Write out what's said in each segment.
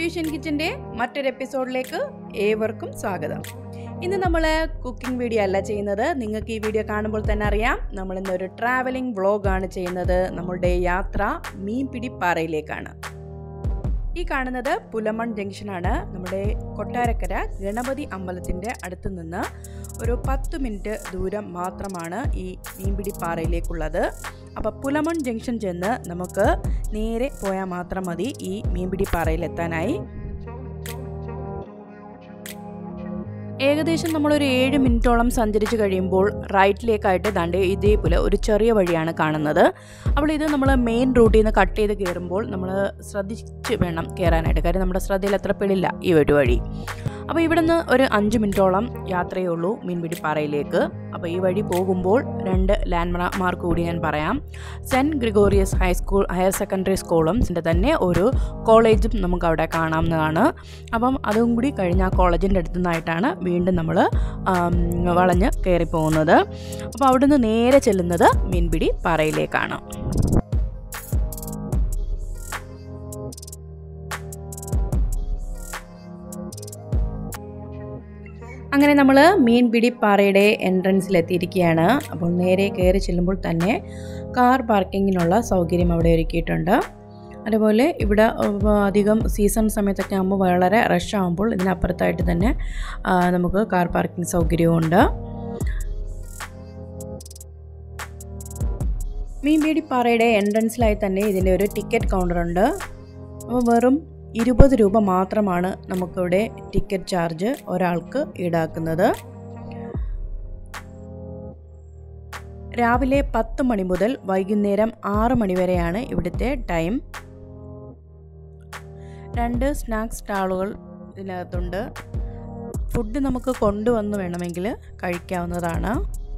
beautician കിച്ചൻ്റെ മറ്റൊരു എപ്പിസോഡിലേക്ക് ഏവർക്കും സ്വാഗതം ഇന്ന് നമ്മൾ കുക്കിംഗ് വീഡിയോ അല്ല ചെയ്യുന്നത് നിങ്ങൾക്ക് ഈ വീഡിയോ കാണുമ്പോൾ തന്നെ അറിയാം നമ്മൾ ഇന്നൊരു ട്രാവലിംഗ് വ്ളോഗാണ് ചെയ്യുന്നത് നമ്മളുടെ യാത്ര മീൻപിടിപ്പാറയിലേക്കാണ് ഈ കാണുന്നത് പുലമൺ ജംഗ്ഷനാണ് നമ്മുടെ കൊട്ടാരക്കര ഗണപതി അമ്പലത്തിൻ്റെ അടുത്ത് നിന്ന് ഒരു പത്ത് മിനിറ്റ് ദൂരം മാത്രമാണ് ഈ മീൻപിടിപ്പാറയിലേക്കുള്ളത് അപ്പോൾ പുലമൺ ജംഗ്ഷൻ ചെന്ന് നമുക്ക് നേരെ പോയാൽ മാത്രം മതി ഈ മീൻപിടിപ്പാറയിലെത്താനായി ഏകദേശം നമ്മളൊരു ഏഴ് മിനിറ്റോളം സഞ്ചരിച്ച് കഴിയുമ്പോൾ റൈറ്റിലേക്കായിട്ട് ദാണ്ട് ഇതേപോലെ ഒരു ചെറിയ വഴിയാണ് കാണുന്നത് അപ്പോൾ ഇത് നമ്മൾ മെയിൻ റൂട്ടിൽ നിന്ന് കട്ട് ചെയ്ത് കയറുമ്പോൾ നമ്മൾ ശ്രദ്ധിച്ച് വേണം കയറാനായിട്ട് കാര്യം നമ്മുടെ ശ്രദ്ധയിൽ അത്ര പെടില്ല ഈ ഒരു വഴി അപ്പോൾ ഇവിടെ നിന്ന് ഒരു അഞ്ച് മിനിറ്റോളം യാത്രയേ ഉള്ളൂ മീൻപിടിപ്പാറയിലേക്ക് അപ്പോൾ ഈ വഴി പോകുമ്പോൾ രണ്ട് ലാൻഡ് മാർക്ക് കൂടി ഞാൻ പറയാം saint Gregorios high school higher secondary സ്കൂളും ഇതിൻ്റെ തന്നെ ഒരു കോളേജും നമുക്ക് അവിടെ കാണാവുന്നതാണ് അപ്പം അതും കൂടി കഴിഞ്ഞ ആ കോളേജിൻ്റെ അടുത്തു നിന്നായിട്ടാണ് വീണ്ടും നമ്മൾ വളഞ്ഞ് കയറി പോകുന്നത് അപ്പോൾ അവിടുന്ന് നേരെ ചെല്ലുന്നത് മീൻപിടി പാറയിലേക്കാണ് അങ്ങനെ നമ്മൾ മീൻപിടിപ്പാറയുടെ എൻട്രൻസിലെത്തിയിരിക്കുകയാണ് അപ്പോൾ നേരെ കയറി ചെല്ലുമ്പോൾ തന്നെ കാർ പാർക്കിങ്ങിനുള്ള സൗകര്യം അവിടെ ഒരുക്കിയിട്ടുണ്ട് അതുപോലെ ഇവിടെ അധികം സീസൺ സമയത്തൊക്കെ ആകുമ്പോൾ വളരെ റഷ് ആകുമ്പോൾ ഇതിനപ്പുറത്തായിട്ട് തന്നെ നമുക്ക് കാർ പാർക്കിംഗ് സൗകര്യവും മീൻപിടിപ്പാറയുടെ എൻട്രൻസിലായി തന്നെ ഇതിൻ്റെ ഒരു ടിക്കറ്റ് കൗണ്ടറുണ്ട് അപ്പോൾ വെറും ഇരുപത് രൂപ മാത്രമാണ് നമുക്കിവിടെ ടിക്കറ്റ് ചാർജ് ഒരാൾക്ക് ഈടാക്കുന്നത് രാവിലെ പത്ത് മണി മുതൽ വൈകുന്നേരം ആറ് മണി വരെയാണ് ഇവിടുത്തെ ടൈം രണ്ട് സ്നാക്സ് സ്റ്റാളുകൾ ഇതിനകത്തുണ്ട് ഫുഡ് നമുക്ക് കൊണ്ടുവന്ന് വേണമെങ്കിൽ കഴിക്കാവുന്നതാണ്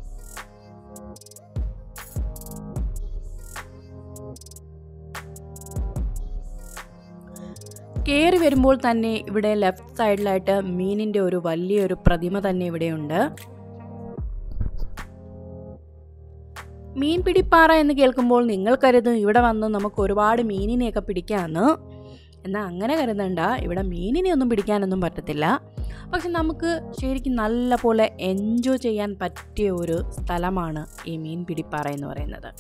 കയറി വരുമ്പോൾ തന്നെ ഇവിടെ ലെഫ്റ്റ് സൈഡിലായിട്ട് മീനിൻ്റെ ഒരു വലിയൊരു പ്രതിമ തന്നെ ഇവിടെയുണ്ട് മീൻ പിടിപ്പാറ എന്ന് കേൾക്കുമ്പോൾ നിങ്ങൾ കരുതും ഇവിടെ വന്ന് നമുക്ക് ഒരുപാട് മീനിനെയൊക്കെ പിടിക്കാമെന്ന് എന്നാൽ അങ്ങനെ കരുതണ്ട ഇവിടെ മീനിനെ ഒന്നും പിടിക്കാനൊന്നും പറ്റത്തില്ല പക്ഷെ നമുക്ക് ശരിക്കും നല്ല പോലെ എൻജോയ് ചെയ്യാൻ പറ്റിയ ഒരു സ്ഥലമാണ് ഈ മീൻ പിടിപ്പാറ എന്ന് പറയുന്നത്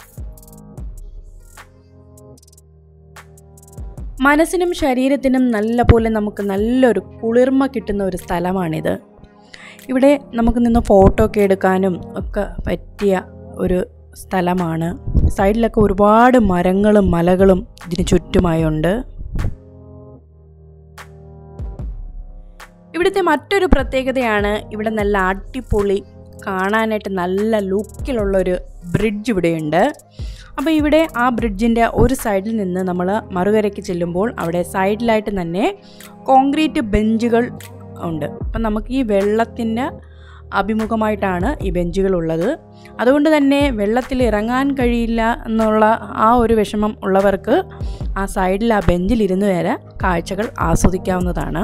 മനസ്സിനും ശരീരത്തിനും നല്ല പോലെ നമുക്ക് നല്ലൊരു കുളിർമ കിട്ടുന്ന ഒരു സ്ഥലമാണിത് ഇവിടെ നമുക്ക് നിന്ന് ഫോട്ടോ ഒക്കെ എടുക്കാനും ഒക്കെ പറ്റിയ ഒരു സ്ഥലമാണ് സൈഡിലൊക്കെ ഒരുപാട് മരങ്ങളും മലകളും ഇതിന് ചുറ്റുമായുണ്ട് ഇവിടുത്തെ മറ്റൊരു പ്രത്യേകതയാണ് ഇവിടെ നല്ല അടിപൊളി കാണാനായിട്ട് നല്ല ലുക്കിലുള്ളൊരു ബ്രിഡ്ജ് ഇവിടെയുണ്ട് അപ്പോൾ ഇവിടെ ആ ബ്രിഡ്ജിൻ്റെ ഒരു സൈഡിൽ നിന്ന് നമ്മൾ മറുകരയ്ക്ക് ചെല്ലുമ്പോൾ അവിടെ സൈഡിലായിട്ട് തന്നെ കോൺക്രീറ്റ് ബെഞ്ചുകൾ ഉണ്ട് അപ്പം നമുക്ക് ഈ വെള്ളത്തിൻ്റെ അഭിമുഖമായിട്ടാണ് ഈ ബെഞ്ചുകൾ ഉള്ളത് അതുകൊണ്ട് തന്നെ വെള്ളത്തിൽ ഇറങ്ങാൻ കഴിയില്ല എന്നുള്ള ആ ഒരു വിഷമം ഉള്ളവർക്ക് ആ സൈഡിൽ ആ ബെഞ്ചിലിരുന്ന് വരെ കാഴ്ചകൾ ആസ്വദിക്കാവുന്നതാണ്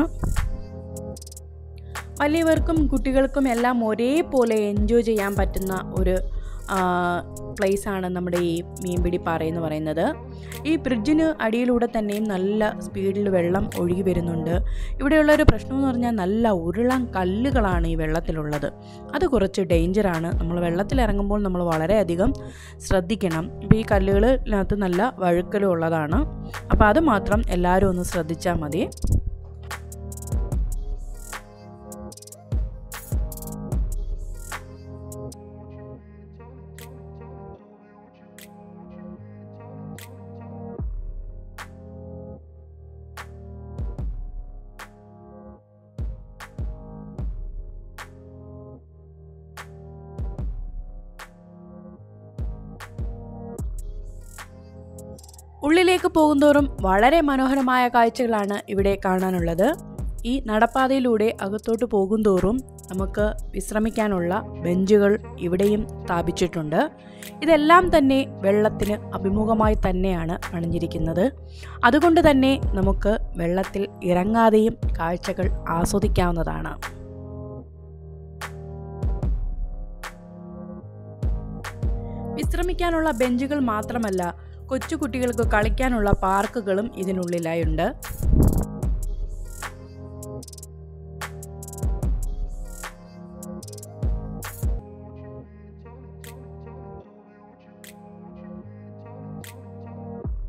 വലിയവർക്കും കുട്ടികൾക്കും എല്ലാം ഒരേപോലെ എൻജോയ് ചെയ്യാൻ പറ്റുന്ന ഒരു പ്ലേസാണ് നമ്മുടെ ഈ മീൻപിടിപ്പാറ എന്ന് പറയുന്നത് ഈ ബ്രിഡ്ജിന് അടിയിലൂടെ തന്നെയും നല്ല സ്പീഡിൽ വെള്ളം ഒഴുകി വരുന്നുണ്ട് ഇവിടെയുള്ള ഒരു പ്രശ്നം എന്ന് പറഞ്ഞാൽ നല്ല ഉരുളൻ കല്ലുകളാണ് ഈ വെള്ളത്തിലുള്ളത് അത് കുറച്ച് ഡേഞ്ചറാണ് നമ്മൾ വെള്ളത്തിൽ ഇറങ്ങുമ്പോൾ നമ്മൾ വളരെയധികം ശ്രദ്ധിക്കണം ഇപ്പോൾ ഈ കല്ലുകളിനകത്ത് നല്ല വഴുക്കലും ഉള്ളതാണ് അപ്പോൾ അത് മാത്രം എല്ലാവരും ഒന്ന് ശ്രദ്ധിച്ചാൽ മതി ഉള്ളിലേക്ക് പോകുന്തോറും വളരെ മനോഹരമായ കാഴ്ചകളാണ് ഇവിടെ കാണാനുള്ളത് ഈ നടപ്പാതയിലൂടെ അകത്തോട്ട് പോകുന്തോറും നമുക്ക് വിശ്രമിക്കാനുള്ള ബെഞ്ചുകൾ ഇവിടെയും സ്ഥാപിച്ചിട്ടുണ്ട് ഇതെല്ലാം തന്നെ വെള്ളത്തിന് അഭിമുഖമായി തന്നെയാണ് പണിഞ്ഞിരിക്കുന്നത് അതുകൊണ്ട് തന്നെ നമുക്ക് വെള്ളത്തിൽ ഇറങ്ങാതെയും കാഴ്ചകൾ ആസ്വദിക്കാവുന്നതാണ് വിശ്രമിക്കാനുള്ള ബെഞ്ചുകൾ മാത്രമല്ല കൊച്ചുകുട്ടികൾക്ക് കളിക്കാനുള്ള പാർക്കുകളും ഇതിനുള്ളിലായുണ്ട്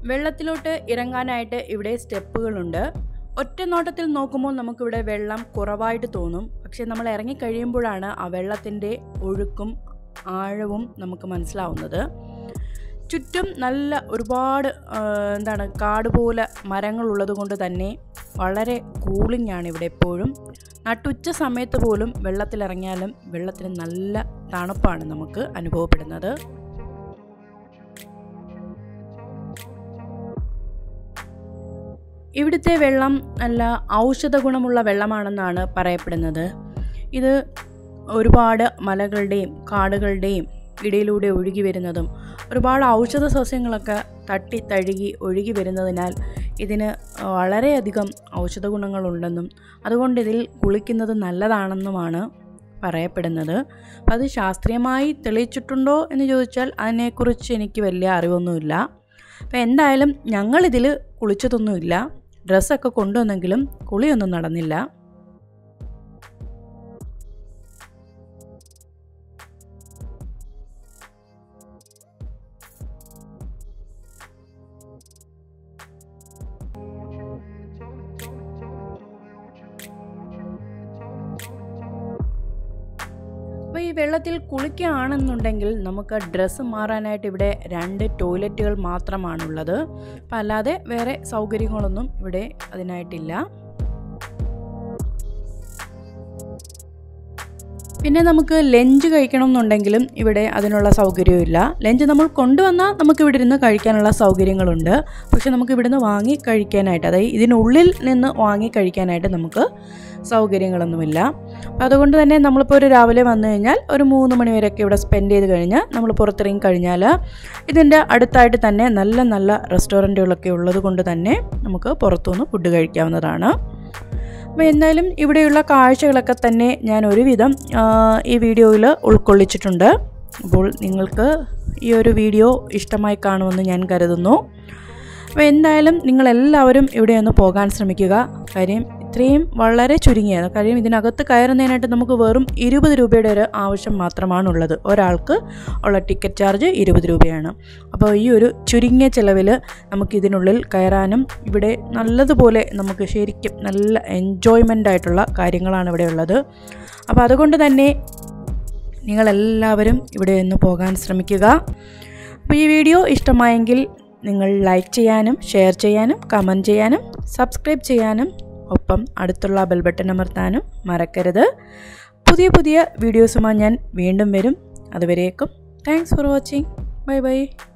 വെള്ളത്തിലോട്ട് ഇറങ്ങാനായിട്ട് ഇവിടെ സ്റ്റെപ്പുകളുണ്ട് ഒറ്റ നോട്ടത്തിൽ നോക്കുമ്പോൾ നമുക്കിവിടെ വെള്ളം കുറവായിട്ട് തോന്നും പക്ഷേ നമ്മൾ ഇറങ്ങിക്കഴിയുമ്പോഴാണ് ആ വെള്ളത്തിൻ്റെ ഒഴുക്കും ആഴവും നമുക്ക് മനസ്സിലാവുന്നത് ചുറ്റും നല്ല ഒരുപാട് ആ, എന്താണ് കാട് പോലെ മരങ്ങളുള്ളത് കൊണ്ട് തന്നെ വളരെ കൂളിംഗ് ആണ് ഇവിടെ എപ്പോഴും നട്ടുച്ച സമയത്ത് പോലും വെള്ളത്തിലിറങ്ങിയാലും വെള്ളത്തിന് നല്ല തണുപ്പാണ് നമുക്ക് അനുഭവപ്പെടുന്നത് ഇവിടുത്തെ വെള്ളം നല്ല ഔഷധ ഗുണമുള്ള വെള്ളമാണെന്നാണ് പറയപ്പെടുന്നത് ഇത് ഒരുപാട് മലകളുടെയും കാടുകളുടെയും ഇടയിലൂടെ ഒഴുകി വരുന്നതും ഒരുപാട് ഔഷധ സസ്യങ്ങളൊക്കെ തട്ടി തഴുകി ഒഴുകി വരുന്നതിനാൽ ഇതിന് വളരെയധികം ഔഷധ ഗുണങ്ങളുണ്ടെന്നും അതുകൊണ്ട് ഇതിൽ കുളിക്കുന്നത് നല്ലതാണെന്നുമാണ് പറയപ്പെടുന്നത് അപ്പം അത് ശാസ്ത്രീയമായി തെളിയിച്ചിട്ടുണ്ടോ എന്ന് ചോദിച്ചാൽ അതിനെക്കുറിച്ച് എനിക്ക് വലിയ അറിവൊന്നുമില്ല അപ്പം എന്തായാലും ഞങ്ങളിതിൽ കുളിച്ചതൊന്നുമില്ല ഡ്രസ്സൊക്കെ കൊണ്ടുവന്നെങ്കിലും കുളിയൊന്നും നടന്നില്ല അപ്പോൾ ഈ വെള്ളത്തിൽ കുളിക്കുകയാണെന്നുണ്ടെങ്കിൽ നമുക്ക് ഡ്രസ്സ് മാറാനായിട്ട് ഇവിടെ രണ്ട് ടോയ്ലറ്റുകൾ മാത്രമാണുള്ളത് അപ്പം അല്ലാതെ വേറെ സൗകര്യങ്ങളൊന്നും ഇവിടെ അതിനായിട്ടില്ല പിന്നെ നമുക്ക് ലഞ്ച് കഴിക്കണം എന്നുണ്ടെങ്കിലും ഇവിടെ അതിനുള്ള സൗകര്യമില്ല ലഞ്ച് നമ്മൾ കൊണ്ടുവന്നാൽ നമുക്ക് ഇവിടെ ഇരുന്ന് കഴിക്കാനുള്ള സൗകര്യങ്ങളുണ്ട് പക്ഷെ നമുക്ക് ഇവിടുന്ന് വാങ്ങി കഴിക്കാനായിട്ട് അതായത് ഇതിനുള്ളിൽ നിന്ന് വാങ്ങി കഴിക്കാനായിട്ട് നമുക്ക് സൗകര്യങ്ങളൊന്നുമില്ല അപ്പോൾ അതുകൊണ്ട് തന്നെ നമ്മളിപ്പോൾ ഒരു രാവിലെ വന്നു കഴിഞ്ഞാൽ ഒരു മൂന്ന് മണി വരെയൊക്കെ ഇവിടെ സ്പെൻഡ് ചെയ്ത് കഴിഞ്ഞ് നമ്മൾ പുറത്തിറങ്ങി കഴിഞ്ഞാൽ ഇതിൻ്റെ അടുത്തായിട്ട് തന്നെ നല്ല നല്ല റെസ്റ്റോറൻറ്റുകളൊക്കെ ഉള്ളത് കൊണ്ട് തന്നെ നമുക്ക് പുറത്തുനിന്ന് ഫുഡ് കഴിക്കാവുന്നതാണ് അപ്പോൾ എന്തായാലും ഇവിടെയുള്ള കാഴ്ചകളൊക്കെ തന്നെ ഞാൻ ഒരുവിധം ആ, ഈ വീഡിയോയിൽ ഉൾക്കൊള്ളിച്ചിട്ടുണ്ട് അപ്പോൾ നിങ്ങൾക്ക് ഈ ഒരു വീഡിയോ ഇഷ്ടമായി കാണുമെന്ന് ഞാൻ കരുതുന്നു അപ്പോൾ എന്തായാലും നിങ്ങളെല്ലാവരും ഇവിടെ ഒന്ന് പോകാൻ ശ്രമിക്കുക കാര്യം ഇത്രയും വളരെ ചുരുങ്ങിയത് കാര്യം ഇതിനകത്ത് കയറുന്നതിനായിട്ട് നമുക്ക് വെറും ഇരുപത് രൂപയുടെ ഒരു ആവശ്യം മാത്രമാണുള്ളത് ഒരാൾക്ക് ഉള്ള ടിക്കറ്റ് ചാർജ് ഇരുപത് രൂപയാണ് അപ്പോൾ ഈ ഒരു ചുരുങ്ങിയ ചിലവിൽ നമുക്ക് ഇതിനുള്ളിൽ കയറാനും ഇവിടെ നല്ലതുപോലെ നമുക്ക് ശരിക്കും നല്ല എൻജോയ്മെൻ്റ് ആയിട്ടുള്ള കാര്യങ്ങളാണ് ഇവിടെ ഉള്ളത് അപ്പോൾ അതുകൊണ്ട് തന്നെ നിങ്ങളെല്ലാവരും ഇവിടെ നിന്ന് പോകാൻ ശ്രമിക്കുക അപ്പോൾ ഈ വീഡിയോ ഇഷ്ടമായെങ്കിൽ നിങ്ങൾ ലൈക്ക് ചെയ്യാനും ഷെയർ ചെയ്യാനും കമൻറ്റ് ചെയ്യാനും സബ്സ്ക്രൈബ് ചെയ്യാനും ഒപ്പം അടുത്തുള്ള ബെൽ ബട്ടൺ അമർത്താനും മറക്കരുത് പുതിയ പുതിയ വീഡിയോസുമായി ഞാൻ വീണ്ടും വരും അതുവരേക്കും thanks for watching bye by